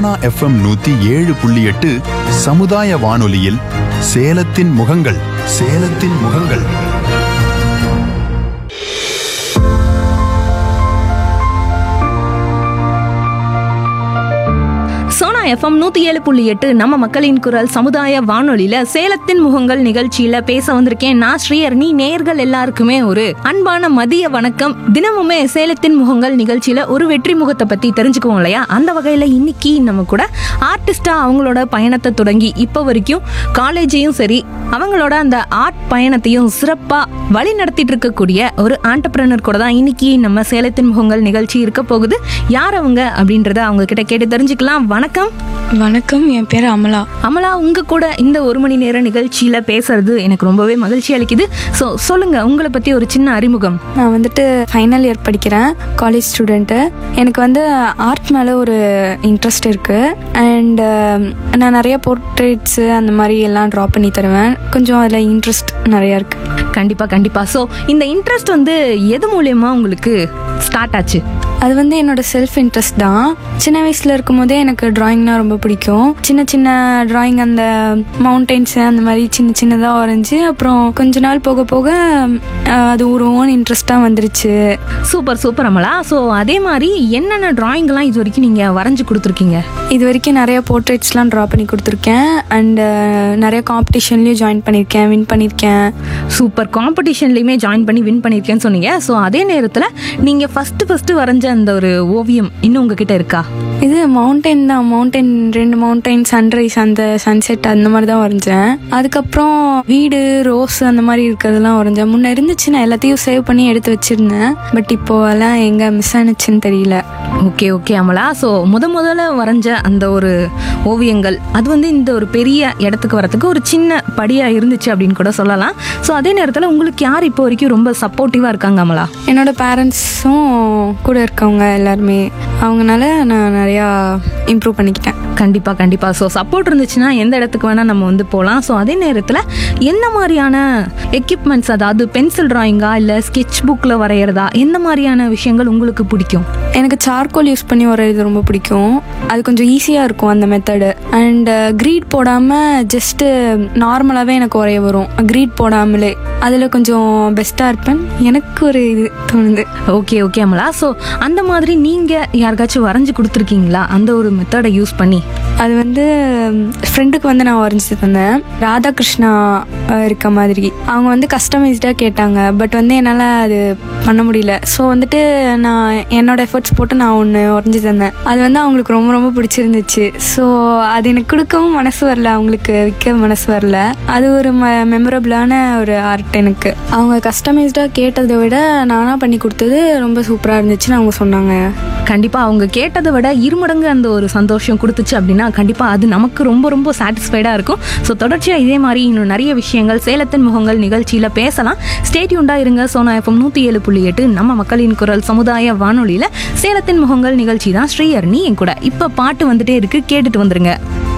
Sona FM நூத்தி ஏழு புள்ளி எட்டு சமுதாய வானொலியில் சேலத்தின் முகங்கள் சேலத்தின் முகங்கள் சோனா எஃப்எம் நூத்தி ஏழு புள்ளி எட்டு நம்ம மக்களின் குரல் சமுதாய வானொலியில சேலத்தின் முகங்கள் நிகழ்ச்சியில பேச வந்திருக்கேன் நான் ஸ்ரீஹரணி நேர்கள் எல்லாருக்குமே ஒரு அன்பான மதிய வணக்கம் தினமுமே சேலத்தின் முகங்கள் நிகழ்ச்சியில ஒரு வெற்றி முகத்தை பத்தி தெரிஞ்சுக்குவோம் இல்லையா அந்த வகையில இன்னைக்கு நம்ம கூட ஆர்டிஸ்டா அவங்களோட பயணத்தை தொடங்கி இப்போ வரைக்கும் காலேஜையும் சரி அவங்களோட அந்த ஆர்ட் பயணத்தையும் சிறப்பா வழி நடத்திட்டு இருக்கக்கூடிய ஒரு ஆண்டர்பிரனர் கூட தான் இன்னைக்கு நம்ம சேலத்தின் முகங்கள் நிகழ்ச்சி இருக்க போகுது யார் அவங்க அப்படின்றத அவங்க கிட்ட கேட்டு தெரிஞ்சுக்கலாம் வணக்கம் வணக்கம் என் பேர் அமலா அமலா உங்க கூட இந்த ஒரு மணி நேர நிகழ்ச்சியில பேசுறது எனக்கு ரொம்பவே மகிழ்ச்சி அளிக்குது ஸோ சொல்லுங்க உங்களை பத்தி ஒரு சின்ன அறிமுகம் நான் வந்துட்டு ஃபைனல் இயர் படிக்கிறேன் காலேஜ் ஸ்டூடெண்ட்டு எனக்கு வந்து ஆர்ட் மேலே ஒரு இன்ட்ரெஸ்ட் இருக்குது அண்ட் நான் நிறைய போர்ட்ரேட்ஸு அந்த மாதிரி எல்லாம் ட்ரா பண்ணி தருவேன் கொஞ்சம் அதில் இன்ட்ரெஸ்ட் நிறையா இருக்குது கண்டிப்பா கண்டிப்பா ஸோ இந்த இன்ட்ரெஸ்ட் வந்து எது மூலியமா உங்களுக்கு ஸ்டார்ட் ஆச்சு அது வந்து என்னோட செல்ஃப் இன்ட்ரெஸ்ட் தான் சின்ன வயசில் இருக்கும்போதே எனக்கு டிராயிங்னா ரொம்ப பிடிக்கும் சின்ன சின்ன டிராயிங் அந்த மவுண்டெயின்ஸ் அந்த மாதிரி சின்ன சின்னதாக வரைஞ்சி அப்புறம் கொஞ்ச நாள் போக போக அஹ், அது ஒரு ஓன் இன்ட்ரெஸ்ட்டாக வந்துருச்சு சூப்பர் சூப்பர் அமலா ஸோ அதே மாதிரி என்னென்ன டிராயிங்லாம் இது வரைக்கும் நீங்க வரைஞ்சு கொடுத்துருக்கீங்க இது வரைக்கும் நிறைய போர்ட்ரேட்ஸ்லாம் ட்ரா பண்ணி கொடுத்துருக்கேன் அண்ட் நிறைய காம்படிஷன்லேயும் ஜாயின் பண்ணியிருக்கேன் வின் பண்ணியிருக்கேன் சூப்பர் காம்படிஷன்லையுமே ஜாயின் பண்ணி வின் பண்ணியிருக்கேன்னு சொன்னீங்க ஸோ அதே நேரத்தில் நீங்கள் ஃபஸ்ட்டு ஃபஸ்ட்டு வரைஞ்ச அந்த ஒரு ஓவியம் இன்னும் உங்ககிட்ட இருக்கா இது மவுண்டைன் தான் மவுண்டைன் ரெண்டு மவுண்டைன் சன்ரைஸ் அந்த சன்செட் அந்த மாதிரி தான் வரைஞ்சேன் அதுக்கப்புறம் வீடு ரோஸ் அந்த மாதிரி இருக்கிறதெல்லாம் வரைஞ்சேன் முன்ன இருந்துச்சு நான் எல்லாத்தையும் சேவ் பண்ணி எடுத்து வச்சிருந்தேன் பட் இப்போ எல்லாம் எங்கே மிஸ் ஆனிச்சுன்னு தெரியல ஓகே ஓகே அமலா ஸோ முத முதல்ல வரைஞ்ச அந்த ஒரு ஓவியங்கள் அது வந்து இந்த ஒரு பெரிய இடத்துக்கு வரதுக்கு ஒரு சின்ன படியாக இருந்துச்சு அப்படின்னு கூட சொல்லலாம் ஸோ அதே நேரத்தில் உங்களுக்கு யார் இப்போ வரைக்கும் ரொம்ப சப்போர்ட்டிவாக இருக்காங்க அமலா என்னோட பேரண்ட்ஸும் கூட இருக்கவங்க எல்லாருமே அவங்கனால நான் நிறையா இம்ப்ரூவ் பண்ணிக்கிட்டேன் கண்டிப்பாக கண்டிப்பாக ஸோ சப்போர்ட் இருந்துச்சுன்னா எந்த இடத்துக்கு வேணால் நம்ம வந்து போகலாம் ஸோ அதே நேரத்தில் என்ன மாதிரியான எக்யூப்மெண்ட்ஸ் அதாவது பென்சில் டிராயிங்கா இல்லை ஸ்கெட்ச் புக்கில் வரைகிறதா எந்த மாதிரியான விஷயங்கள் உங்களுக்கு பிடிக்கும் எனக்கு சார்கோல் யூஸ் பண்ணி வரைகிறது ரொம்ப பிடிக்கும் அது கொஞ்சம் ஈஸியாக இருக்கும் அந்த மெத்தடு அண்ட் க்ரீட் போடாமல் ஜஸ்ட்டு நார்மலாகவே எனக்கு வரைய வரும் க்ரீட் போடாமலே அதில் கொஞ்சம் பெஸ்ட்டாக இருப்பேன் எனக்கு ஒரு இது தோணுது ஓகே ஓகே அமலா ஸோ அந்த மாதிரி நீங்கள் யாருக்காச்சும் வரைஞ்சி கொடுத்துருக்கீங்களா அந்த ஒரு மெத்தடை யூஸ் பண்ணி அது வந்து ஃப்ரெண்டுக்கு வந்து நான் வரைஞ்சி தந்தேன் ராதாகிருஷ்ணா அஹ், இருக்க மாதிரி அவங்க வந்து கஸ்டமைஸ்டாக கேட்டாங்க பட் வந்து என்னால் அது பண்ண முடியல ஸோ வந்துட்டு நான் என்னோட எஃபர்ட்ஸ் போட்டு நான் ஒன்று வரைஞ்சி தந்தேன் அது வந்து அவங்களுக்கு ரொம்ப ரொம்ப பிடிச்சிருந்துச்சு ஸோ அது எனக்கு கொடுக்கவும் மனசு வரல அவங்களுக்கு விற்க மனசு வரல அது ஒரு ம மெமரபிளான ஒரு ஆர்ட் எனக்கு அவங்க கஸ்டமைஸ்டாக கேட்டதை விட நானாக பண்ணி கொடுத்தது ரொம்ப சூப்பராக இருந்துச்சுன்னு அவங்க சொன்னாங்க கண்டிப்பாக அவங்க கேட்டதை விட இருமடங்கு அந்த ஒரு சந்தோஷம் கொடுத்துச்சு அப்படின்னா கண்டிப்பாக அது நமக்கு ரொம்ப ரொம்ப சாட்டிஸ்ஃபைடாக இருக்கும் ஸோ தொடர்ச்சியாக இதே மாதிரி இன்னும் நிறைய விஷயங்கள் சேலத்தின் முகங்கள் நிகழ்ச்சியில் பேசலாம் ஸ்டேட்யூண்டாக இருங்க சோனா எஃப்எம் நூற்றி ஏழு புள்ளி எட்டு நம்ம மக்களின் குரல் சமுதாய வானொலியில் சேலத்தின் முகங்கள் நிகழ்ச்சி தான் ஸ்ரீஹரணி என் கூட இப்போ பாட்டு வந்துட்டே இருக்கு கேட்டுட்டு வந்துருங்க